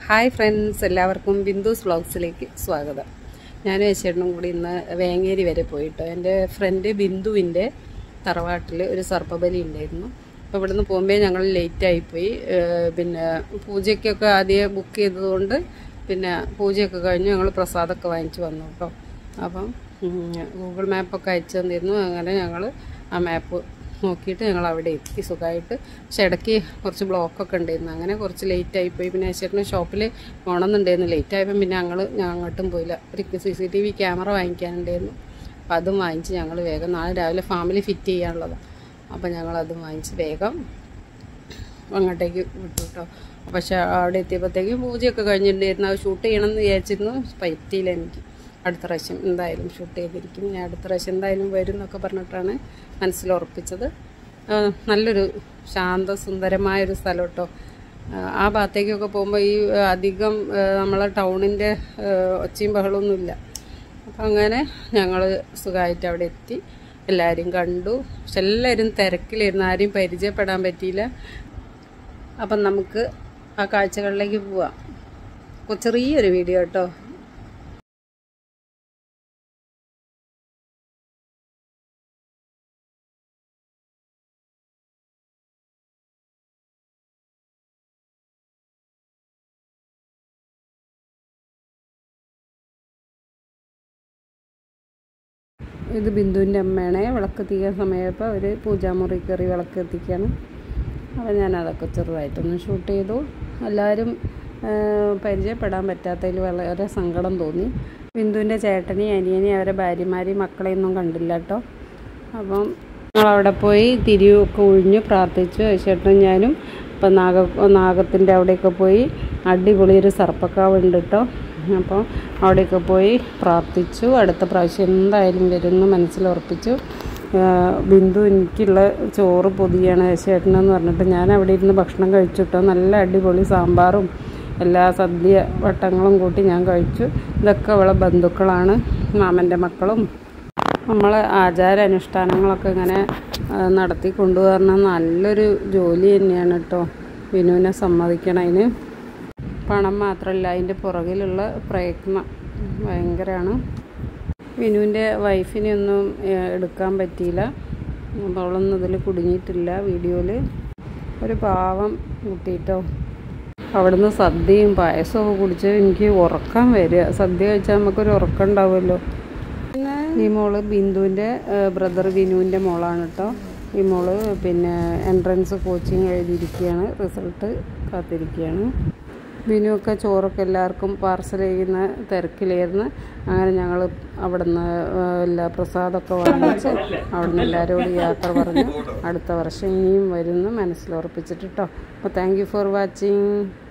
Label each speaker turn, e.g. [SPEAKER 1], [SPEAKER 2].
[SPEAKER 1] hi friends എല്ലാവർക്കും ബിന്ദുസ് വ്ളോഗ്സിലേക്ക് സ്വാഗതം ഞാനും ചേട്ടനും കൂടി ഇന്ന് വേങ്ങേരി വരെ പോയിട്ടോ എൻ്റെ ഫ്രണ്ട് ബിന്ദുവിൻ്റെ തറവാട്ടിൽ ഒരു സർപ്പബലി ഉണ്ടായിരുന്നു അപ്പോൾ ഇവിടുന്ന് പോകുമ്പോൾ ഞങ്ങൾ ലേറ്റായിപ്പോയി പിന്നെ പൂജയ്ക്കൊക്കെ ആദ്യം ബുക്ക് ചെയ്തതുകൊണ്ട് പിന്നെ പൂജയൊക്കെ കഴിഞ്ഞ് ഞങ്ങൾ പ്രസാദമൊക്കെ വാങ്ങിച്ച് വന്നു കേട്ടോ അപ്പം ഗൂഗിൾ മാപ്പൊക്കെ അയച്ചു തന്നിരുന്നു അങ്ങനെ ഞങ്ങൾ ആ മാപ്പ് നോക്കിയിട്ട് ഞങ്ങൾ അവിടെ എത്തി സുഖമായിട്ട് പക്ഷെ ഇടയ്ക്ക് കുറച്ച് ബ്ലോക്കൊക്കെ ഉണ്ടായിരുന്നു അങ്ങനെ കുറച്ച് ലേറ്റ് ആയിപ്പോയി പിന്നെ ചേട്ടന് ഷോപ്പിൽ പോകണമെന്നുണ്ടായിരുന്നു ലേറ്റ് ആയപ്പം പിന്നെ ഞങ്ങൾ ഞാൻ അങ്ങോട്ടും പോയില്ല ഒരു C C T V camera വാങ്ങിക്കാനുണ്ടായിരുന്നു അപ്പം അതും വാങ്ങിച്ച് ഞങ്ങൾ വേഗം നാളെ രാവിലെ ഫാമിലി ഫിറ്റ് ചെയ്യാനുള്ളതാണ് അപ്പം ഞങ്ങൾ അതും വാങ്ങിച്ച് വേഗം അങ്ങോട്ടേക്ക് വിട്ടു കേട്ടോ പക്ഷെ അവിടെ എത്തിയപ്പോഴത്തേക്കും പൂജയൊക്കെ കഴിഞ്ഞിട്ടുണ്ടായിരുന്നു അത് ഷൂട്ട് ചെയ്യണമെന്ന് വിചാരിച്ചിരുന്നു പറ്റിയില്ല എനിക്ക് അടുത്ത പ്രാവശ്യം എന്തായാലും ഷൂട്ട് ചെയ്തിരിക്കും ഞാൻ അടുത്ത പ്രാവശ്യം എന്തായാലും വരും എന്നൊക്കെ പറഞ്ഞിട്ടാണ് മനസ്സിൽ ഉറപ്പിച്ചത് ആ, നല്ലൊരു ശാന്ത സുന്ദരമായൊരു സ്ഥലം കേട്ടോ ആ ഭാഗത്തേക്കൊക്കെ പോകുമ്പോൾ ഈ ആ, അധികം ആ, നമ്മളെ ടൗണിൻ്റെ ഒച്ചയും ബഹളമൊന്നുമില്ല അപ്പം അങ്ങനെ ഞങ്ങൾ സുഖമായിട്ട് അവിടെ എത്തി എല്ലാവരും കണ്ടു പക്ഷെ എല്ലാവരും തിരക്കിലായിരുന്നു ആരെയും പരിചയപ്പെടാൻ പറ്റിയില്ല അപ്പം നമുക്ക് ആ കാഴ്ചകളിലേക്ക് പോവാം കൊ- ചെറിയൊരു വീഡിയോ കേട്ടോ ഇത് ബിന്ദുവിൻ്റെ അമ്മയാണ് വിളക്ക് എത്തിക്കാൻ സമയപ്പോൾ അവർ പൂജാമുറി കയറി വിളക്ക് എത്തിക്കുകയാണ് അപ്പോൾ ഞാൻ അതൊക്കെ ചെറുതായിട്ടൊന്ന് ഷൂട്ട് ചെയ്തു എല്ലാവരും ആ, പരിചയപ്പെടാൻ പറ്റാത്തതിൽ വളരെ സങ്കടം തോന്നി ബിന്ദുവിൻ്റെ ചേട്ടനെയും അനിയനെയും അവരെ ഭാര്യമാരെയും മക്കളെയൊന്നും കണ്ടില്ല കേട്ടോ അപ്പം ഞങ്ങളവിടെ പോയി തിരിയൊക്കെ ഒഴിഞ്ഞ് പ്രാർത്ഥിച്ചു ചേട്ടനും ഞാനും ഇപ്പം നാഗ നാഗത്തിൻ്റെ അവിടെയൊക്കെ പോയി അടിപൊളി ഒരു സർപ്പക്കാവ് ഉണ്ട് കേട്ടോ അപ്പോൾ അവിടെയൊക്കെ പോയി പ്രാർത്ഥിച്ചു അടുത്ത പ്രാവശ്യം എന്തായാലും വരുമെന്ന് മനസ്സിൽ ഉറപ്പിച്ചു ആ, ബിന്ദു എനിക്കുള്ള ചോറ് പൊതിയാണ് ചേട്ടനെന്ന് പറഞ്ഞിട്ട് ഞാൻ അവിടെ ഇരുന്ന് ഭക്ഷണം കഴിച്ചു കേട്ടോ നല്ല അടിപൊളി സാമ്പാറും എല്ലാ സദ്യ വട്ടങ്ങളും കൂട്ടി ഞാൻ കഴിച്ചു ഇതൊക്കെ അവളെ ബന്ധുക്കളാണ് മാമൻ്റെ മക്കളും നമ്മളെ ആചാര അനുഷ്ഠാനങ്ങളൊക്കെ ഇങ്ങനെ ആ, നടത്തി കൊണ്ടുവരുന്ന നല്ലൊരു ജോലി തന്നെയാണ് കേട്ടോ വിനുവിനെ സമ്മതിക്കണം അതിന് പണം മാത്രമല്ല അതിൻ്റെ പുറകിലുള്ള പ്രയത്നം ഭയങ്കരമാണ് വിനുവിൻ്റെ വൈഫിനെ ഒന്നും ഏഹ്, എടുക്കാൻ പറ്റിയില്ല അപ്പോൾ അവളൊന്നും ഇതിൽ കുടുങ്ങിയിട്ടില്ല വീഡിയോയിൽ ഒരു പാവം കുട്ടിയിട്ടോ അവിടുന്ന് സദ്യയും പായസമൊക്കെ കുടിച്ച് എനിക്ക് ഉറക്കം വരിക സദ്യ കഴിച്ചാൽ നമുക്കൊരു ഉറക്കം ഉണ്ടാവുമല്ലോ ഈ മോള് ബിന്ദുവിൻ്റെ ബ്രദർ വിനുവിൻ്റെ മോളാണ് കേട്ടോ ഈ മോള് പിന്നെ എൻട്രൻസ് കോച്ചിങ് എഴുതിയിരിക്കുകയാണ് റിസൾട്ട് കാത്തിരിക്കുകയാണ് ബിനുവൊക്കെ ചോറൊക്കെ എല്ലാവർക്കും പാർസൽ ചെയ്യുന്ന തിരക്കിലായിരുന്നു അങ്ങനെ ഞങ്ങൾ അവിടുന്ന് എല്ലാ പ്രസാദമൊക്കെ വാങ്ങിച്ച് അവിടുന്ന് എല്ലാവരോടും യാത്ര പറഞ്ഞു അടുത്ത വർഷം ഇനിയും വരുമെന്ന് മനസ്സിലുറപ്പിച്ചിട്ട് കേട്ടോ അപ്പോൾ താങ്ക് യു ഫോർ വാച്ചിങ്